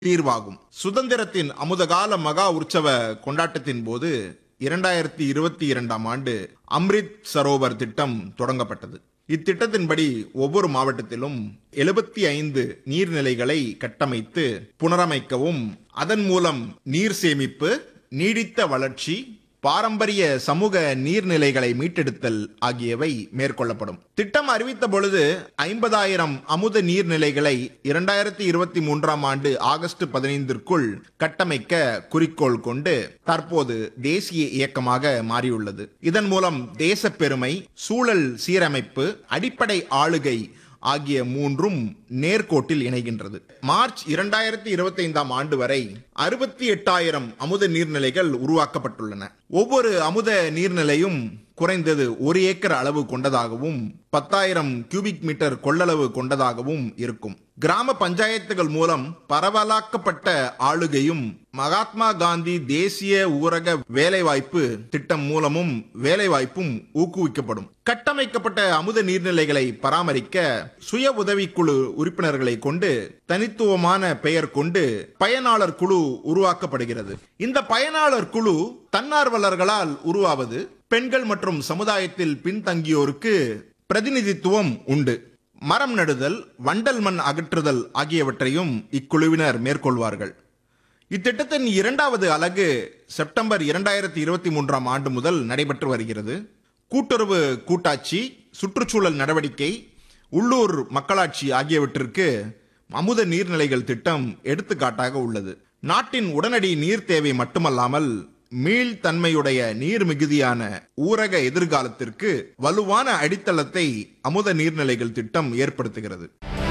தீர்வாகும் சுதந்திரத்தின் அமுதகால மகா உற்சவ கொண்டாட்டத்தின் போது இரண்டாயிரத்தி இருபத்தி இரண்டாம் ஆண்டு அம்ரித் சரோவர் திட்டம் தொடங்கப்பட்டது இத்திட்டத்தின்படி ஒவ்வொரு மாவட்டத்திலும் எழுபத்தி ஐந்து நீர்நிலைகளை கட்டமைத்து புனரமைக்கவும் அதன் மூலம் நீர் சேமிப்பு நீடித்த வளர்ச்சி பாரம்பரிய சமூக நீர்நிலைகளை மீட்டெடுத்தல் ஆகியவை மேற்கொள்ளப்படும் திட்டம் அறிவித்த பொழுது ஐம்பதாயிரம் அமுத நீர்நிலைகளை இரண்டாயிரத்தி இருபத்தி மூன்றாம் ஆண்டு ஆகஸ்ட் பதினைந்திற்குள் கட்டமைக்க குறிக்கோள் கொண்டு தற்போது தேசிய இயக்கமாக மாறியுள்ளது இதன் மூலம் தேசப்பெருமை சூழல் சீரமைப்பு அடிப்படை ஆளுகை ஆகிய மூன்றும் நேர்கோட்டில் இணைகின்றது மார்ச் இரண்டாயிரத்தி இருபத்தி ஐந்தாம் ஆண்டு வரை அறுபத்தி எட்டாயிரம் அமுத நீர்நிலைகள் உருவாக்கப்பட்டுள்ளன ஒவ்வொரு அமுத நீர்நிலையும் குறைந்தது ஒரு ஏக்கர் அளவு கொண்டதாகவும் பத்தாயிரம் கியூபிக் மீட்டர் கொள்ளளவு கொண்டதாகவும் இருக்கும் கிராம பஞ்சாயத்துகள் மூலம் பரவலாக்கப்பட்ட ஆளுகையும் மகாத்மா காந்தி தேசிய ஊரக வேலைவாய்ப்பு திட்டம் மூலமும் வேலைவாய்ப்பும் ஊக்குவிக்கப்படும் கட்டமைக்கப்பட்ட அமுத நீர்நிலைகளை பராமரிக்க சுய உதவிக்குழு உறுப்பினர்களை கொண்டு தனித்துவமான பெயர் கொண்டு பயனாளர் குழு உருவாக்கப்படுகிறது இந்த பயனாளர் குழு தன்னார்வலர்களால் உருவாவது பெண்கள் மற்றும் சமுதாயத்தில் பின்தங்கியோருக்கு பிரதிநிதித்துவம் உண்டு மரம் நடுதல் வண்டல் மண் அகற்றுதல் ஆகியவற்றையும் இக்குழுவினர் மேற்கொள்வார்கள் இத்திட்டத்தின் இரண்டாவது அலகு செப்டம்பர் இரண்டாயிரத்தி இருபத்தி மூன்றாம் ஆண்டு முதல் நடைபெற்று வருகிறது கூட்டுறவு கூட்டாட்சி சுற்றுச்சூழல் நடவடிக்கை உள்ளூர் மக்களாட்சி ஆகியவற்றிற்கு அமுத நீர்நிலைகள் திட்டம் எடுத்துக்காட்டாக உள்ளது நாட்டின் உடனடி நீர் தேவை மட்டுமல்லாமல் மீள்தன்மையுடைய நீர் மிகுதியான ஊரக எதிர்காலத்திற்கு வலுவான அடித்தளத்தை அமுத நீர்நிலைகள் திட்டம் ஏற்படுத்துகிறது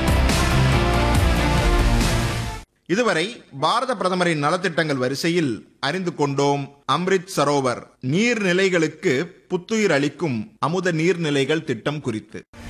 இதுவரை பாரத பிரதமரின் நலத்திட்டங்கள் வரிசையில் அறிந்து கொண்டோம் அம்ரித் சரோவர் நீர்நிலைகளுக்கு புத்துயிர் அளிக்கும் அமுத நீர்நிலைகள் திட்டம் குறித்து